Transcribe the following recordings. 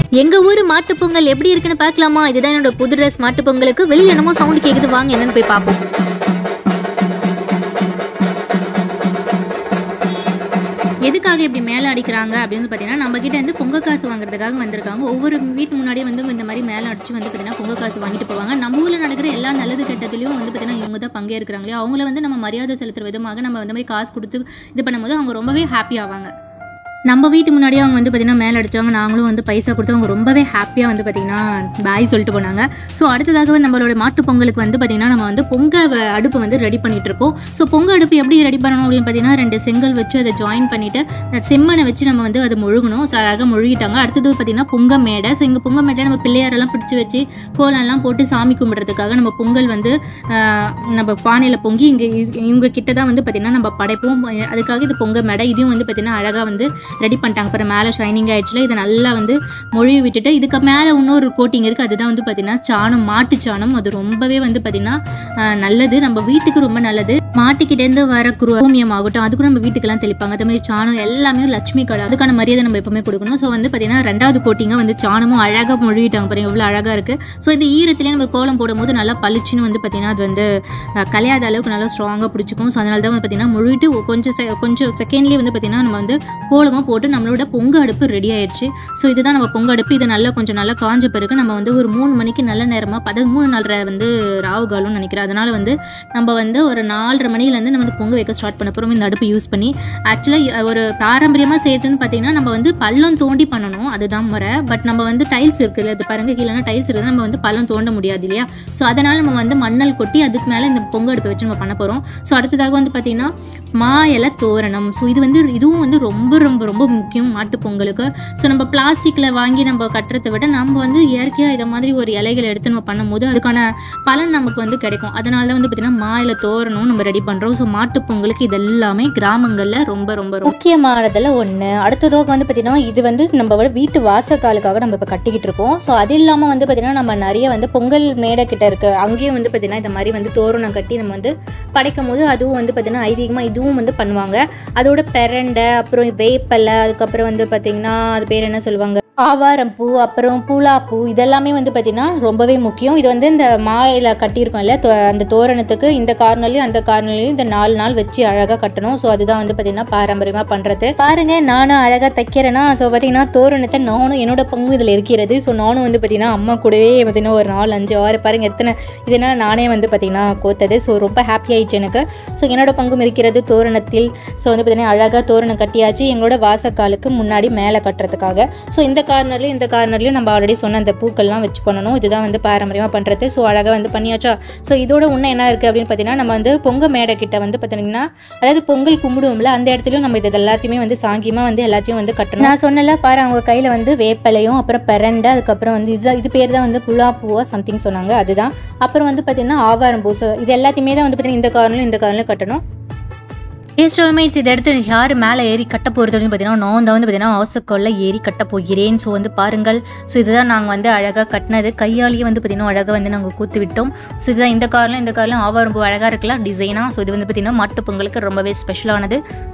எங்க ஊர் மாட்டு பொங்கல் எப்படி இருக்குன்னு பார்க்கலாமா இதுதான் என்னோட புது ட்ரெஸ் மாட்டு பொங்கலுக்கு வெளியில என்னமோ சவுண்ட் கேக்குது வாங்க என்னன்னு போய் பார்ப்போம் எதுக்காக இப்படி மேலே அடிக்கிறாங்க அப்படின்னு பார்த்தீங்கன்னா நம்ம கிட்ட வந்து பொங்க காசு வாங்குறதுக்காக வந்திருக்காங்க ஒவ்வொரு வீட்டு முன்னாடியே வந்து இந்த மாதிரி மேலே அடிச்சு வந்து பார்த்தீங்கன்னா பொங்க காசு வாங்கிட்டு போவாங்க நம்ம ஊரில் நடக்கிற எல்லா நல்லது கெட்டதுலையும் வந்து பார்த்தீங்கன்னா இவங்க தான் பங்கேற்கிறாங்களே அவங்கள வந்து நம்ம மரியாதை செலுத்துற விதமாக நம்ம வந்து மாதிரி காசு கொடுத்து இது பண்ணும்போது அவங்க ரொம்பவே ஹாப்பி ஆவாங்க நம்ம வீட்டு முன்னாடியே அவங்க வந்து பார்த்திங்கன்னா மேலே அடித்தவங்க நாங்களும் வந்து பைசா கொடுத்து அவங்க ரொம்பவே ஹாப்பியாக வந்து பார்த்திங்கன்னா பாய் சொல்லிட்டு போனாங்க ஸோ அடுத்ததாக வந்து நம்மளோட மாட்டு பொங்கலுக்கு வந்து பார்த்திங்கன்னா நம்ம வந்து பொங்க வ- அடுப்பு வந்து ரெடி பண்ணிட்டு இருக்கோம் ஸோ பொங்க அடுப்பு எப்படி ரெடி பண்ணணும் அப்படின்னு பார்த்தீங்கன்னா ரெண்டு செங்கல் வச்சு அதை ஜாயின் பண்ணிவிட்டு செம்மனை வச்சு நம்ம வந்து அதை முழுகணும் ஸோ அழகாக முழுகிட்டாங்க அடுத்தது பார்த்திங்கன்னா பொங்க மேடை ஸோ இங்கே பொங்க மேடை நம்ம பிள்ளையாரெல்லாம் பிடிச்சி வச்சு கோலம்லாம் போட்டு சாமி கும்பிட்றதுக்காக நம்ம பொங்கல் வந்து ஆஹ், நம்ம பானையில் பொங்கி இங்கே இவங்க கிட்ட தான் வந்து பார்த்திங்கன்னா நம்ம படைப்போம் அதுக்காக இது பொங்க மேடை இதையும் வந்து பார்த்திங்கன்னா அழகாக வந்து ரெடி பண்ணிட்டாங்க அப்புறம் மேலே ஷைனிங் ஆயிடுச்சுல இதை நல்லா வந்து மொழி விட்டுட்டு இதுக்கு மேலே இன்னொரு கோட்டிங் இருக்குது அதுதான் வந்து பார்த்திங்கன்னா சாணம் மாட்டு சாணம் அது ரொம்பவே வந்து பார்த்திங்கன்னா ஆஹ், நல்லது நம்ம வீட்டுக்கு ரொம்ப நல்லது மாட்டுக்கிட்டேருந்து வர குரோமியம் ஆகட்டும் அதுக்கும் நம்ம வீட்டுக்கெல்லாம் தெளிப்பாங்க அதே மாதிரி சாணம் எல்லாமே லட்சுமி கடை அதுக்கான மரியாதை நம்ம எப்பவுமே கொடுக்கணும் ஸோ வந்து பார்த்திங்கன்னா ரெண்டாவது கோட்டிங்காக வந்து சாணமும் அழகாக மொழிவிட்டாங்க பாருங்க எவ்வளோ அழகாக இருக்குது ஸோ இந்த ஈரத்துலேயே நம்ம கோலம் போடும்போது நல்லா பளிச்சுன்னு வந்து பார்த்திங்கன்னா அது வந்து அஹ், கலையாத அளவுக்கு நல்லா ஸ்ட்ராங்காக பிடிச்சிக்கும் ஸோ அதனால தான் வந்து பார்த்திங்கன்னா மொழிட்டு கொஞ்சம் செ- கொஞ்சம் செகண்ட்லேயே வந்து பார்த்திங்கன்னா நம்ம வந்து கோலமாக போட்டு நம்மளோட பொங்க அடுப்பு ரெடி ஆயிடுச்சு ஸோ இதுதான் நம்ம பொங்க அடுப்பு இது நல்லா கொஞ்சம் நல்லா காஞ்ச பிறகு நம்ம வந்து ஒரு மூணு மணிக்கு நல்ல நேரமாக பத மூணு நாலரை வந்து ராவு காலம்னு நினைக்கிறேன் அதனால வந்து நம்ம வந்து ஒரு நாலரை மணிலேருந்து நம்ம வந்து பொங்க வைக்க ஸ்டார்ட் பண்ண போகிறோம் இந்த அடுப்பு யூஸ் பண்ணி ஆக்சுவலாக ஒரு பாரம்பரியமாக செய்யறதுன்னு பார்த்தீங்கன்னா நம்ம வந்து பள்ளம் தோண்டி பண்ணணும் அதுதான் முறை பட் நம்ம வந்து டைல்ஸ் இருக்குது அது பாருங்க கீழே டைல்ஸ் இருக்குது நம்ம வந்து பள்ளம் தோண்ட முடியாது இல்லையா ஸோ அதனால் நம்ம வந்து மண்ணல் கொட்டி அதுக்கு மேலே இந்த பொங்க அடுப்பை வச்சு நம்ம பண்ண போகிறோம் ஸோ அடுத்ததாக வந்து பார்த்தீங்கன்னா மா இலை தோரணம் ஸோ இது வந்து இதுவும் வந்து ரொம்ப ரொம்ப ரொம்ப முக்கியம் மாட்டு பொங்கலுக்கு ஸோ நம்ம பிளாஸ்டிக்கில் வாங்கி நம்ம கட்டுறதை விட நம்ம வந்து இயற்கையாக இதை மாதிரி ஒரு இலைகளை எடுத்து நம்ம பண்ணும்போது அதுக்கான பலன் நமக்கு வந்து கிடைக்கும் அதனால தான் வந்து பார்த்திங்கன்னா மா இலை தோரணம் நம்ம ரெடி பண்ணுறோம் ஸோ மாட்டு பொங்கலுக்கு இது எல்லாமே கிராமங்களில் ரொம்ப ரொம்ப ரொம்ப முக்கியமானதில் ஒன்று அடுத்ததாக வந்து பார்த்திங்கன்னா இது வந்து நம்ம வீட்டு வாசக்காலுக்காக நம்ம இப்போ கட்டிக்கிட்டு இருக்கோம் ஸோ அது இல்லாமல் வந்து பார்த்திங்கன்னா நம்ம நிறைய வந்து பொங்கல் மேடை கிட்ட இருக்க அங்கேயும் வந்து பார்த்திங்கன்னா இந்த மாதிரி வந்து தோரணம் கட்டி நம்ம வந்து படைக்கும் போது அதுவும் வந்து பார்த்திங்கன்னா ஐதீகமாக இதுவும் வந்து பண்ணுவாங்க அதோட பெரண்டை அப்புறம் வேப்பலை அதுக்கப்புறம் வந்து பார்த்திங்கன்னா அது பேர் என்ன சொல்லுவாங்க ஆவாரம் பூ அப்புறம் பூலாப்பூ இதெல்லாமே வந்து பார்த்திங்கன்னா ரொம்பவே முக்கியம் இது வந்து இந்த மாயில கட்டியிருக்கோம் இல்லையா தோ- அந்த தோரணத்துக்கு இந்த கார்னர்லையும் அந்த கார்னர்லையும் இந்த நாலு நாள் வச்சு அழகாக கட்டணும் ஸோ அதுதான் வந்து பார்த்திங்கன்னா பாரம்பரியமாக பண்ணுறது பாருங்க நானும் அழகாக தைக்கிறேன்னா ஸோ பார்த்திங்கன்னா தோரணத்தை நானும் என்னோட பங்கு இதில் இருக்கிறது ஸோ நானும் வந்து பார்த்திங்கன்னா அம்மா கூடவே பார்த்திங்கன்னா ஒரு நாலு அஞ்சு ஆறு பாருங்க எத்தனை இதனால் நானே வந்து பார்த்திங்கன்னா கோத்தது ஸோ ரொம்ப ஹாப்பி ஆயிடுச்சு எனக்கு ஸோ என்னோட பங்கும் இருக்கிறது தோரணத்தில் ஸோ வந்து பார்த்திங்கன்னா அழகாக தோரணம் கட்டியாச்சு எங்களோட வாசக்காலுக்கு முன்னாடி மேலே கட்டுறதுக்காக ஸோ இந்த கார்னர்லையும் இந்த கார்னர்லையும் நம்ம ஆல்ரெடி சொன்ன அந்த பூக்கள்லாம் வச்சு பண்ணணும் இதுதான் வந்து பாரம்பரியமாக பண்ணுறது ஸோ அழகாக வந்து பண்ணியாச்சா ஸோ இதோட இன்னும் என்ன இருக்குது அப்படின்னு பார்த்தீங்கன்னா நம்ம வந்து பொங்க மேடை கிட்ட வந்து பார்த்தீங்கன்னா அதாவது பொங்கல் கும்பிடுவோம்ல அந்த இடத்துலையும் நம்ம இது எல்லாத்தையுமே வந்து சாங்கியமாக வந்து எல்லாத்தையும் வந்து கட்டணும் நான் சொன்னல பாரு அவங்க கையில் வந்து வேப்பலையும் அப்புறம் பெரண்டை அதுக்கப்புறம் வந்து இது இது பேர் தான் வந்து புலா பூவா சம்திங் சொன்னாங்க அதுதான் அப்புறம் வந்து பார்த்தீங்கன்னா ஆவாரம் பூ ஸோ இது எல்லாத்தையுமே தான் வந்து பார்த்தீங்கன்னா இந்த கார்னர்லையும் இந்த கார்னர்லையும் கட்டணும் ஏஸ்டோல்மேட்ஸ் இதை எடுத்து யார் மேலே ஏறி கட்ட போகிறது அப்படின்னு பார்த்தீங்கன்னா நான் தான் வந்து பார்த்தீங்கன்னா அவசக்கொள்ள ஏறி கட்ட போகிறேன் ஸோ வந்து பாருங்கள் ஸோ இதுதான் நாங்கள் வந்து அழகாக கட்டினது கையாலேயே வந்து பார்த்தீங்கன்னா அழகாக வந்து நாங்கள் கூத்து விட்டோம் ஸோ இதுதான் இந்த கார்லையும் இந்த கார்லையும் ஆவாரம்பு அழகாக இருக்கலாம் டிசைனாக ஸோ இது வந்து பார்த்தீங்கன்னா மாட்டு பொங்கலுக்கு ரொம்பவே ஸ்பெஷலானது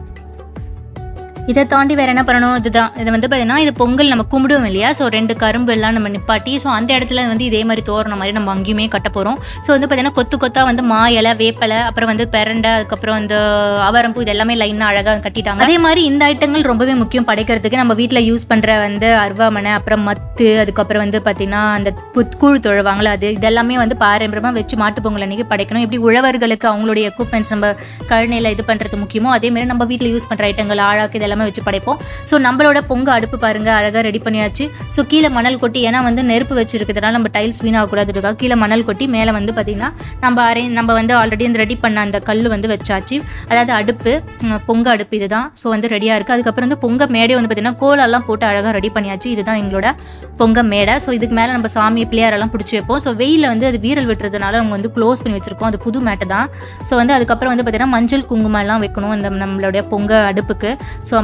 இதை தாண்டி வேறு என்ன பண்ணணும் இதுதான் இது வந்து பார்த்தீங்கன்னா இது பொங்கல் நம்ம கும்பிடுவோம் இல்லையா ஸோ ரெண்டு கரும்பு எல்லாம் நம்ம நிப்பாட்டி ஸோ அந்த இடத்துல வந்து இதே மாதிரி தோரணம் மாதிரி நம்ம அங்கேயுமே கட்ட போகிறோம் ஸோ வந்து பார்த்தீங்கன்னா கொத்து கொத்தா வந்து மா இலை வேப்பலை அப்புறம் வந்து பெரண்டை அதுக்கப்புறம் வந்து அவரம்பூ இது எல்லாமே லைனாக அழகாக கட்டிட்டாங்க அதே மாதிரி இந்த ஐட்டங்கள் ரொம்பவே முக்கியம் படைக்கிறதுக்கு நம்ம வீட்டில் யூஸ் பண்ணுற வந்து அருவாமனை அப்புறம் மத்து அதுக்கப்புறம் வந்து பார்த்தீங்கன்னா அந்த புத்கூழ் தொழுவாங்களா அது இதெல்லாமே வந்து பாரம்பரியமாக வச்சு மாட்டு பொங்கல் அன்னைக்கு படைக்கணும் எப்படி உழவர்களுக்கு அவங்களுடைய எக்யூப்மெண்ட்ஸ் நம்ம கழனியில் இது பண்ணுறது முக்கியமோ அதே மாதிரி நம்ம வீட்டில் யூஸ் பண்ணுற ஐட்டங்கள் ஆழாக்கு இதெல்லாமே வச்சு படைப்போம் ஸோ நம்மளோட பொங்க அடுப்பு பாருங்க அழகாக ரெடி பண்ணியாச்சு ஸோ கீழே மணல் கொட்டி ஏன்னா வந்து நெருப்பு வச்சிருக்கிறதுனால நம்ம டைல்ஸ் வீணாகக்கூடாதுக்காக கீழே மணல் கொட்டி மேலே வந்து பார்த்திங்கன்னா நம்ம அரே நம்ம வந்து ஆல்ரெடி அந்த ரெடி பண்ண அந்த கல் வந்து வச்சாச்சு அதாவது அடுப்பு ம், பொங்க அடுப்பு இதுதான் ஸோ வந்து ரெடியாக இருக்குது அதுக்கப்புறம் வந்து பொங்க மேடை வந்து பார்த்திங்கன்னா கோலெல்லாம் போட்டு அழகாக ரெடி பண்ணியாச்சு இதுதான் எங்களோட பொங்க மேடை ஸோ இதுக்கு மேலே நம்ம சாமி பிள்ளையாரெல்லாம் பிடிச்சி வைப்போம் ஸோ வெயிலில் வந்து அது வீரல் விட்டுறதுனால நம்ம வந்து க்ளோஸ் பண்ணி வச்சிருக்கோம் அது புது மேட்டை தான் ஸோ வந்து அதுக்கப்புறம் வந்து பார்த்திங்கன்னா மஞ்சள் குங்குமம் எல்லாம் வைக்கணும் அந்த நம்மளுடைய பொங்க அடுப்புக்கு ஸோ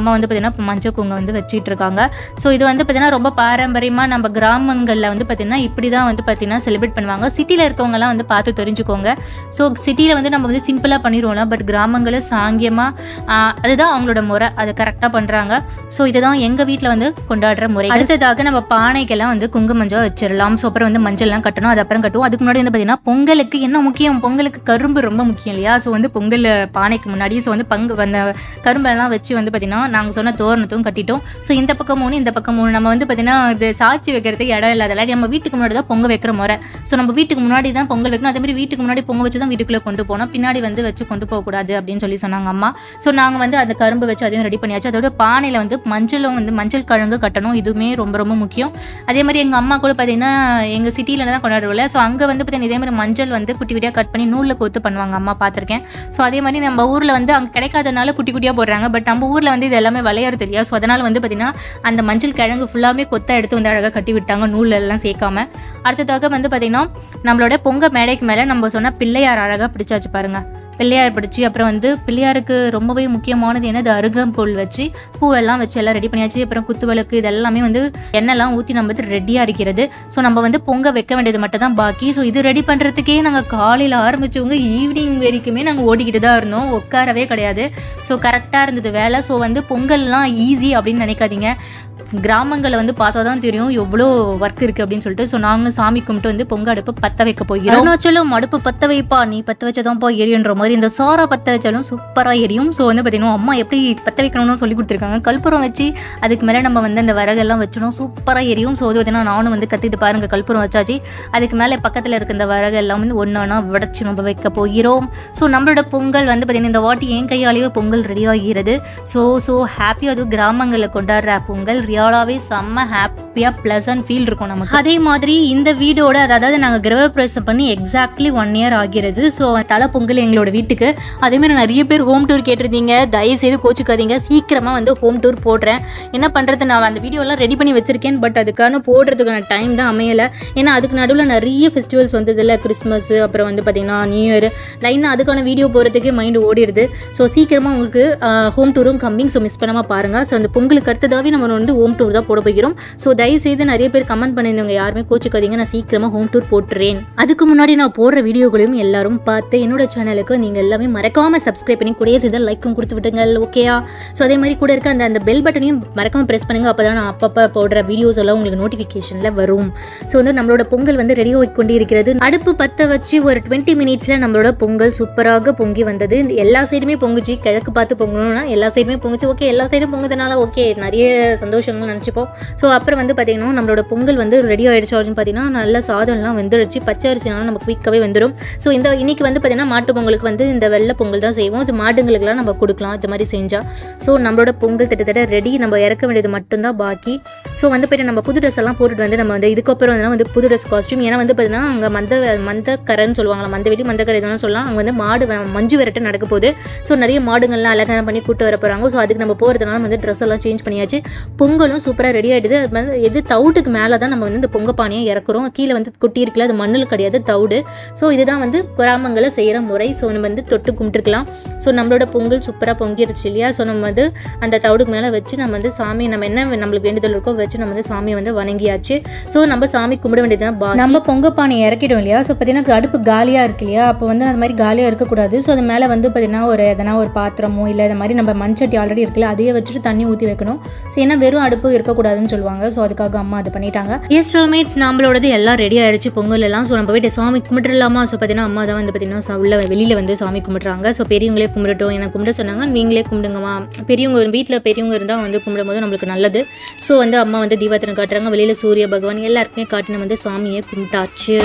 அம்மா வந்து பார்த்திங்கன்னா மஞ்சள் குங்க வந்து வச்சிட்டு இருக்காங்க ஸோ இது வந்து பார்த்திங்கன்னா ரொம்ப பாரம்பரியமாக நம்ம கிராமங்களில் வந்து பார்த்திங்கன்னா இப்படி தான் வந்து பார்த்திங்கன்னா செலிப்ரேட் பண்ணுவாங்க சிட்டியில் இருக்கவங்கலாம் வந்து பார்த்து தெரிஞ்சுக்கோங்க ஸோ சிட்டியில் வந்து நம்ம வந்து சிம்பிளாக பண்ணிடுவோம்ல பட் கிராமங்களில் சாங்கியமாக அதுதான் அவங்களோட முறை அதை கரெக்டாக பண்ணுறாங்க ஸோ இதுதான் எங்கள் வீட்டில் வந்து கொண்டாடுற முறை அடுத்ததாக நம்ம பானைக்கெல்லாம் வந்து குங்கும மஞ்சள் வச்சிடலாம் ஸோ அப்புறம் வந்து மஞ்சள்லாம் கட்டணும் அது அப்புறம் கட்டுவோம் அதுக்கு முன்னாடி வந்து பார்த்தீங்கன்னா பொங்கலுக்கு என்ன முக்கியம் பொங்கலுக்கு கரும்பு ரொம்ப முக்கியம் இல்லையா ஸோ வந்து பொங்கல் பானைக்கு முன்னாடி ஸோ வந்து பங்கு அந்த கரும்பெல்லாம் வச்சு வந்து பார்த்தீங்கன்னா நாங்கள் சொன்ன தோரணத்தும் கட்டிட்டோம் ஸோ இந்த பக்கம் மூணு இந்த பக்கம் மூணு நம்ம வந்து பார்த்தீங்கன்னா இது சாட்சி வைக்கிறதுக்கு இடம் இல்லாதல நம்ம வீட்டுக்கு முன்னாடி தான் பொங்க வைக்கிற முறை ஸோ நம்ம வீட்டுக்கு முன்னாடி தான் பொங்கல் வைக்கணும் அதே மாதிரி வீட்டுக்கு முன்னாடி பொங்க வச்சு தான் வீட்டுக்குள்ளே கொண்டு போனோம் பின்னாடி வந்து வச்சு கொண்டு போகக்கூடாது அப்படின்னு சொல்லி சொன்னாங்க அம்மா ஸோ நாங்கள் வந்து அந்த கரும்பு வச்சு அதையும் ரெடி பண்ணியாச்சு அதோட பானையில் வந்து மஞ்சளும் வந்து மஞ்சள் கிழங்கு கட்டணும் இதுவுமே ரொம்ப ரொம்ப முக்கியம் அதே மாதிரி எங்கள் அம்மா கூட பார்த்தீங்கன்னா எங்கள் சிட்டியில் தான் கொண்டாடுவோம்ல ஸோ அங்கே வந்து பார்த்தீங்கன்னா இதே மாதிரி மஞ்சள் வந்து குட்டி குட்டியாக கட் பண்ணி நூலில் கோத்து பண்ணுவாங்க அம்மா பார்த்துருக்கேன் ஸோ அதே மாதிரி நம்ம ஊரில் வந்து அங்கே கிடைக்காதனால குட்டி குட்டியாக போடுறாங்க பட் நம்ம ஊரில் வந்து இது எல்லாமே விளையாடுறது இல்லையா ஸோ அதனால் வந்து பார்த்தீங்கன்னா அந்த மஞ்சள் கிழங்கு ஃபுல்லாமே கொத்த எடுத்து வந்து அழகாக கட்டி விட்டாங்க நூல் எல்லாம் சேர்க்காம அடுத்ததாக வந்து பார்த்தீங்கன்னா நம்மளோட பொங்க மேடைக்கு மேலே நம்ம சொன்ன பிள்ளையார் அழகாக பிடிச்சாச்சு பாருங்க பிள்ளையார் பிடிச்சி அப்புறம் வந்து பிள்ளையாருக்கு ரொம்பவே முக்கியமானது என்னது அருகம்புல் வச்சு பூவெல்லாம் வச்சு எல்லாம் ரெடி பண்ணியாச்சு அப்புறம் குத்து விளக்கு இது எல்லாமே வந்து எண்ணெய்லாம் ஊற்றி நம்ம வந்து ரெடியாக இருக்கிறது ஸோ நம்ம வந்து பொங்க வைக்க வேண்டியது மட்டும் தான் பாக்கி ஸோ இது ரெடி பண்ணுறதுக்கே நாங்கள் காலையில் ஆரம்பிச்சவங்க ஈவினிங் வரைக்குமே நாங்கள் ஓடிக்கிட்டு தான் இருந்தோம் உட்காரவே கிடையாது ஸோ கரெக்டாக இருந்தது வேலை ஸோ வந்து பொங்கல்லாம் ஈஸி அப்படின்னு நினைக்காதீங்க கிராமங்களை வந்து பார்த்தா தான் தெரியும் எவ்வளோ ஒர்க் இருக்குது அப்படின்னு சொல்லிட்டு ஸோ நாங்களும் சாமி கும்பிட்டு வந்து பொங்க அடுப்பு பற்ற வைக்க போகிறோம் அருணாச்சலம் அடுப்பு பற்ற வைப்பா நீ பற்ற வச்சதான்ப்பா எரியுன்ற மாதிரி இந்த சாரா பற்ற வச்சாலும் சூப்பராக எரியும் ஸோ வந்து பார்த்தீங்கன்னா அம்மா எப்படி பற்ற வைக்கணும்னு சொல்லி கொடுத்துருக்காங்க கற்பூரம் வச்சு அதுக்கு மேலே நம்ம வந்து அந்த விறகெல்லாம் வச்சிடும் சூப்பராக எரியும் ஸோ வந்து பார்த்தீங்கன்னா நானும் வந்து கற்றுக்கிட்டு பாருங்க கற்பூரம் வச்சாச்சு அதுக்கு மேலே பக்கத்தில் இருக்க இந்த விறகு எல்லாம் வந்து ஒன்று ஒன்றா விடச்சி நம்ம வைக்க போகிறோம் ஸோ நம்மளோட பொங்கல் வந்து பார்த்தீங்கன்னா இந்த வாட்டி என் கையாலேயே பொங்கல் ரெடி ஆகிறது ஸோ ஸோ ஹாப்பியாக அதுவும் கிராமங்களில் கொண்டாடுற பொங்கல் ரியாலாகவே செம்ம ஹாப்பியாக ப்ளசன்ட் ஃபீல் இருக்கும் நமக்கு அதே மாதிரி இந்த வீடோட அதாவது நாங்கள் கிரகப்பிரவேசம் பண்ணி எக்ஸாக்ட்லி ஒன் இயர் ஆகிறது ஸோ தலை பொங்கல் எங்களோட வீட்டுக்கு அதே மாதிரி நிறைய பேர் ஹோம் டூர் கேட்டிருந்தீங்க தயவு செய்து கோச்சுக்காதீங்க சீக்கிரமாக வந்து ஹோம் டூர் போடுறேன் என்ன பண்ணுறது நான் அந்த வீடியோலாம் ரெடி பண்ணி வச்சிருக்கேன் பட் அதுக்கான போடுறதுக்கான டைம் தான் அமையலை ஏன்னா அதுக்கு நடுவில் நிறைய ஃபெஸ்டிவல்ஸ் வந்ததில்ல கிறிஸ்மஸ் அப்புறம் வந்து பார்த்திங்கன்னா நியூ இயர் லைனாக அதுக்கான வீடியோ போகிறதுக்கே மைண்டு ஓடிடுது ஸோ சீக்கிரமாக உங்களுக்கு ஹோம் டூரும் கம்மிங் ஸோ மிஸ் பண்ணாமல் பாருங்கள் ஸோ அந்த பொங்கலுக்கு அடுத்ததாகவே நம்ம வந்து ஹோம் டூர் தான் போட போகிறோம் ஸோ தயவு செய்து நிறைய பேர் கமெண்ட் பண்ணியிருந்தவங்க யாருமே கோச்சிக்காதீங்க நான் சீக்கிரமாக ஹோம் டூர் போட்டுறேன் அதுக்கு முன்னாடி நான் போடுற வீடியோகளையும் எல்லாரும் பார்த்து என்னோட சேனலுக்கு நீங்கள் எல்லாமே மறக்காமல் சப்ஸ்கிரைப் பண்ணி கூடயே செய்த லைக்கும் கொடுத்து விட்டுங்க ஓகேயா ஸோ அதே மாதிரி கூட இருக்க அந்த அந்த பெல் பட்டனையும் மறக்காமல் ப்ரெஸ் பண்ணுங்க அப்போ தான் நான் அப்பப்போ போடுற வீடியோஸ் எல்லாம் உங்களுக்கு நோட்டிஃபிகேஷனில் வரும் ஸோ வந்து நம்மளோட பொங்கல் வந்து ரெடி ஆகி கொண்டு இருக்கிறது அடுப்பு பற்ற வச்சு ஒரு டுவெண்ட்டி மினிட்ஸில் நம்மளோட பொங்கல் சூப்பராக பொங்கி வந்தது இந்த எல்லா சைடுமே பொங்குச்சு கிழக்கு பார்த்து பொங்கணும்னா எல்லா சைடுமே பொங்குச்சு ஓகே எல்லா சைடும் பொங்குறதுனால ஓகே நிறைய சந்தோஷங்கள் நினச்சிப்போம் ஸோ அப்புறம் வந்து பார்த்தீங்கன்னா நம்மளோட பொங்கல் வந்து ரெடி ஆகிடுச்சு அப்படின்னு பார்த்தீங்கன்னா நல்ல சாதம்லாம் வெந்துடுச்சு பச்சை அரிசினாலும் நமக்கு குயிக்காகவே வந்துடும் ஸோ இந்த இன்னைக்கு வந்து பார்த்தீங்கன்னா மாட்டு பொங்கலுக்கு வந்து இந்த வெள்ளை பொங்கல் தான் செய்வோம் இது மாடுங்களுக்குலாம் நம்ம கொடுக்கலாம் இது மாதிரி செஞ்சால் ஸோ நம்மளோட பொங்கல் கிட்டத்தட்ட ரெடி நம்ம இறக்க வேண்டியது மட்டும்தான் பாக்கி ஸோ வந்து போய்ட்டு நம்ம புது ட்ரெஸ் எல்லாம் போட்டுட்டு வந்து நம்ம வந்து இதுக்கப்புறம் வந்து வந்து புது ட்ரெஸ் காஸ்ட்யூம் ஏன்னா வந்து பார்த்தீங்கன்னா அங்கே மந்த மந்தக்கரைன்னு சொல்லுவாங்களா மந்த வெளி மந்தக்கரை எதுவும் சொல்லலாம் அங்கே வந்து மாடு வ- மஞ்சு விரட்டு நடக்க போகுது ஸோ நிறைய மாடுங்கள்லாம் அலங்காரம் பண்ணி கூட்டு வர போகிறாங்க ஸோ அதுக்கு நம்ம போகிறதுனால வந்து ட்ரெஸ் எல்லாம் சேஞ்ச் பண்ணியாச்சு பொங்கலும் சூப்பராக ரெடி ஆகிடுது அது மாதிரி எது தவுட்டுக்கு மேலே தான் நம்ம வந்து இந்த பொங்க பானையை இறக்குறோம் கீழே வந்து கொட்டி இருக்குல்ல அது மண்ணில் கிடையாது தவுடு ஸோ இதுதான் வந்து கிராமங்களில் செய்கிற முறை ஸோ நம்ம வந்து தொட்டு கும்பிட்டுருக்கலாம் ஸோ நம்மளோட பொங்கல் சூப்பராக பொங்கிருச்சு இல்லையா ஸோ நம்ம வந்து அந்த தவுடுக்கு மேலே வச்சு நம்ம வந்து சாமி நம்ம என்ன நம்மளுக்கு வேண்டுதல் இருக்கோ வச்சு நம்ம வந்து சாமியை வந்து வணங்கியாச்சு ஸோ நம்ம சாமி கும்பிட வேண்டியது தான் நம்ம பொங்க பானை இறக்கிட்டோம் இல்லையா ஸோ பார்த்தீங்கன்னா அடுப்பு காலியாக இருக்கு இல்லையா அப்போ வந்து அது மாதிரி காலியாக இருக்கக்கூடாது ஸோ அது மேலே வந்து பார்த்தீங்கன்னா ஒரு எதனா ஒரு பாத்திரமோ இல்லை இந்த மாதிரி நம்ம மண்சட்டி ஆல்ரெடி இருக்குல்ல அதையே வச்சுட்டு தண்ணி ஊற்றி வைக்கணும் ஸோ ஏன்னா வெறும் அடுப்பு இருக்கக்கூடாதுன்னு சொல்லுவாங்க ஸோ அதுக்காக அம்மா அது பண்ணிட்டாங்க எஸ் ரோமேட்ஸ் நம்மளோடது எல்லாம் ரெடி ஆயிடுச்சு பொங்கல் எல்லாம் ஸோ நம்ம போயிட்டு சாமி கும்பிட்டுலாமா ஸோ பார்த்தீங்கன்னா அம்மா தான் வந்து பார்த்தீங்கன்னா ச- உள்ள வெளியில் வந்து சாமி கும்பிட்றாங்க ஸோ பெரியவங்களே கும்பிடட்டும் எனக்கு கும்பிட சொன்னாங்க நீங்களே கும்பிடுங்கம்மா பெரியவங்க வீட்டில் பெரியவங்க இருந்தால் வந்து கும்பிடும்போது நம்மளுக்கு நல்லது ஸோ வந்து அம்மா வந்து தீபாத்தனை காட்டுறாங்க வெளியில் சூரிய பகவான் எல்லாருக்குமே காட்டி நம்ம வந்து சாமியை கும்பிட்டாச்சு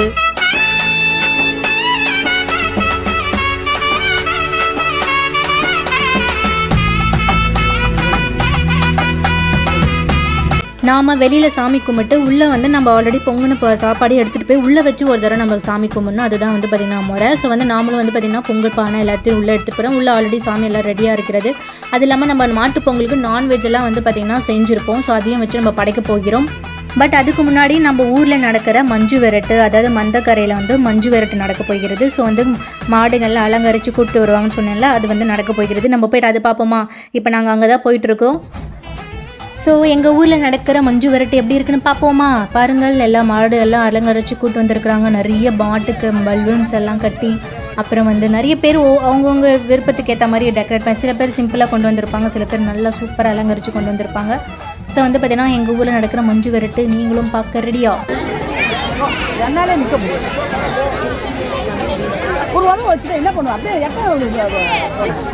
நாம வெளியில் சாமி கும்பிட்டு உள்ளே வந்து நம்ம ஆல்ரெடி பொங்கின ப- சாப்பாடு எடுத்துகிட்டு போய் உள்ளே வச்சு ஒரு தடவை நம்ம சாமி கும்பிடணும் அதுதான் வந்து பார்த்திங்கன்னா முறை ஸோ வந்து நாமளும் வந்து பார்த்திங்கன்னா பொங்கல் பானை எல்லாத்தையும் உள்ளே எடுத்துகிட்டு போகிறோம் உள்ளே ஆல்ரெடி சாமி எல்லாம் ரெடியாக இருக்கிறது அது இல்லாமல் நம்ம மாட்டு பொங்கலுக்கு நான்வெஜ் எல்லாம் வந்து பார்த்திங்கன்னா செஞ்சுருப்போம் ஸோ அதையும் வச்சு நம்ம படைக்க போகிறோம் பட் அதுக்கு முன்னாடி நம்ம ஊரில் நடக்கிற மஞ்சு விரட்டு அதாவது மந்தக்கரையில் வந்து மஞ்சு விரட்டு நடக்க போகிறது ஸோ வந்து மாடுகள்லாம் அலங்கரித்து கூப்பிட்டு வருவாங்கன்னு சொன்னேன்ல அது வந்து நடக்க போகிறது நம்ம போயிட்டு அது பார்ப்போமா இப்போ நாங்கள் அங்கே தான் போயிட்டுருக்கோம் ஸோ எங்கள் ஊரில் நடக்கிற மஞ்சு விரட்டு எப்படி இருக்குன்னு பார்ப்போமா பாருங்கள் எல்லா மாடு எல்லாம் அலங்கரிச்சு கூட்டு வந்திருக்கிறாங்க நிறைய பாட்டுக்கு பலூன்ஸ் எல்லாம் கட்டி அப்புறம் வந்து நிறைய பேர் ஓ- அவங்கவங்க விருப்பத்துக்கு ஏற்ற மாதிரி டெக்கரேட் பண்ணி சில பேர் சிம்பிளாக கொண்டு வந்திருப்பாங்க சில பேர் நல்லா சூப்பராக அலங்கரிச்சு கொண்டு வந்திருப்பாங்க ஸோ வந்து பார்த்தீங்கன்னா எங்கள் ஊரில் நடக்கிற மஞ்சு விரட்டு நீங்களும் பார்க்க ரெடியா என்னாலே நிற்க முடியாது ஒரு வாரம் வச்சுட்டு என்ன பண்ணுவோம் அப்படியே எப்போ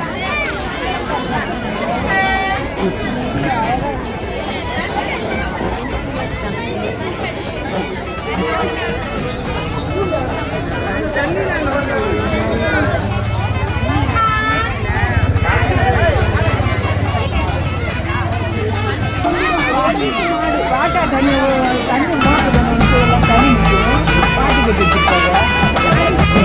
வாட்டா தண்ணி தண்ணி மோட்டர் தண்ணி எல்லாம் தண்ணி நிற்கும் பாட்டி கட்டி வச்சுருப்பாங்க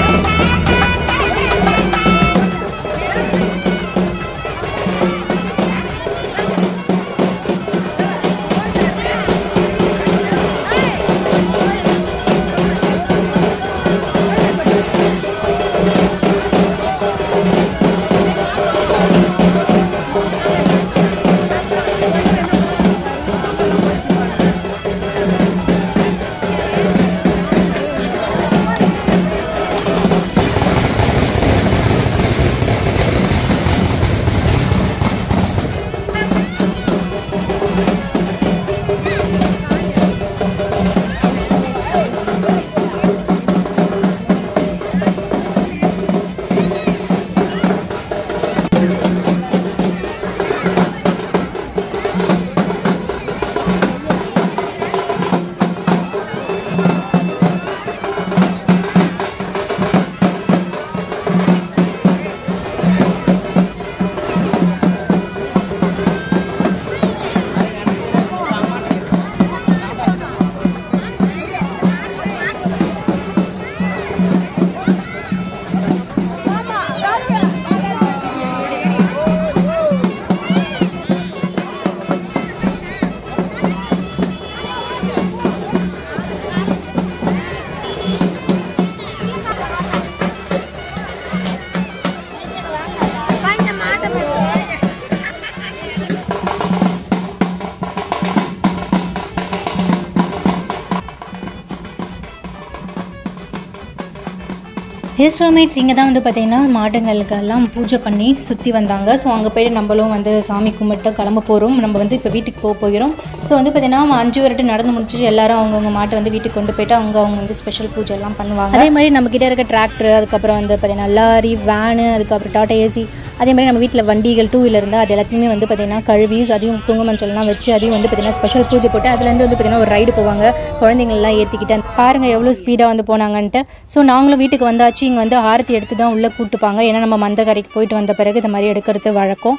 ஹிஸ்ரோமேட்ஸ் இங்கே தான் வந்து பார்த்தீங்கன்னா மாடுங்களுக்கெல்லாம் பூஜை பண்ணி சுற்றி வந்தாங்க ஸோ அங்கே போயிட்டு நம்மளும் வந்து சாமி கும்பிட்டு கிளம்ப போகிறோம் நம்ம வந்து இப்போ வீட்டுக்கு போக போகிறோம் ஸோ வந்து பார்த்தீங்கன்னா அஞ்சு வரட்டு நடந்து முடிச்சுட்டு எல்லாரும் அவங்கவுங்க மாட்டை வந்து வீட்டுக்கு கொண்டு போயிட்டு அவங்க அவங்க வந்து ஸ்பெஷல் பூஜை எல்லாம் பண்ணுவாங்க அதே மாதிரி நம்ம கிட்ட இருக்க டிராக்டர் அதுக்கப்புறம் வந்து பார்த்தீங்கன்னா லாரி வேனு அதுக்கப்புறம் டாட்டா ஏசி அதே மாதிரி நம்ம வீட்டில் வண்டிகள் டூ வீலர் இருந்தால் அது எல்லாத்தையுமே வந்து பார்த்தீங்கன்னா கழுவி அதையும் குங்குமஞ்சள்லாம் வச்சு அதையும் வந்து பார்த்தீங்கன்னா ஸ்பெஷல் பூஜை போட்டு அதுலேருந்து வந்து பார்த்தீங்கன்னா ஒரு ரைடு போவாங்க குழந்தைங்களெல்லாம் ஏற்றிக்கிட்டு பாருங்கள் எவ்வளோ ஸ்பீடாக வந்து போனாங்கன்ட்டு ஸோ நாங்களும் வீட்டுக்கு வந்தாச்சு இங்கே வந்து ஆரத்தி எடுத்து தான் உள்ளே கூட்டுப்பாங்க ஏன்னா நம்ம மந்தகரைக்கு போயிட்டு வந்த பிறகு இந்த மாதிரி எடுக்கிறது வழக்கம்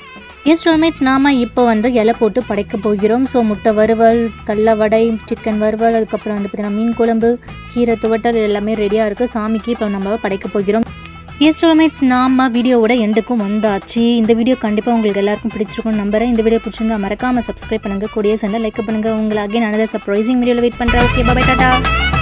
எஸ் ரோமேட்ஸ் நாம் இப்போ வந்து இலை போட்டு படைக்க போகிறோம் ஸோ முட்டை வறுவல் கடல வடை சிக்கன் வறுவல் அதுக்கப்புறம் வந்து பார்த்தீங்கன்னா மீன் குழம்பு கீரை துவட்டல் இது எல்லாமே ரெடியாக இருக்குது சாமிக்கு இப்போ நம்ம படைக்க போகிறோம் எஸ் ரோமேட்ஸ் நாம வீடியோவோட எண்டுக்கும் வந்தாச்சு இந்த வீடியோ கண்டிப்பாக உங்களுக்கு எல்லாருக்கும் பிடிச்சிருக்கும் நம்புறேன் இந்த வீடியோ பிடிச்சிருந்தா மறக்காமல் சப்ஸ்கிரைப் பண்ணுங்கள் கூடிய சேர்ந்து லைக் பண்ணுங்கள் உங்களை அகைன் அனதர் சர்ப்ரைசிங் வீடியோவில் வெயிட் பண்ணுறேன் ஓகே பாய் டாட்டா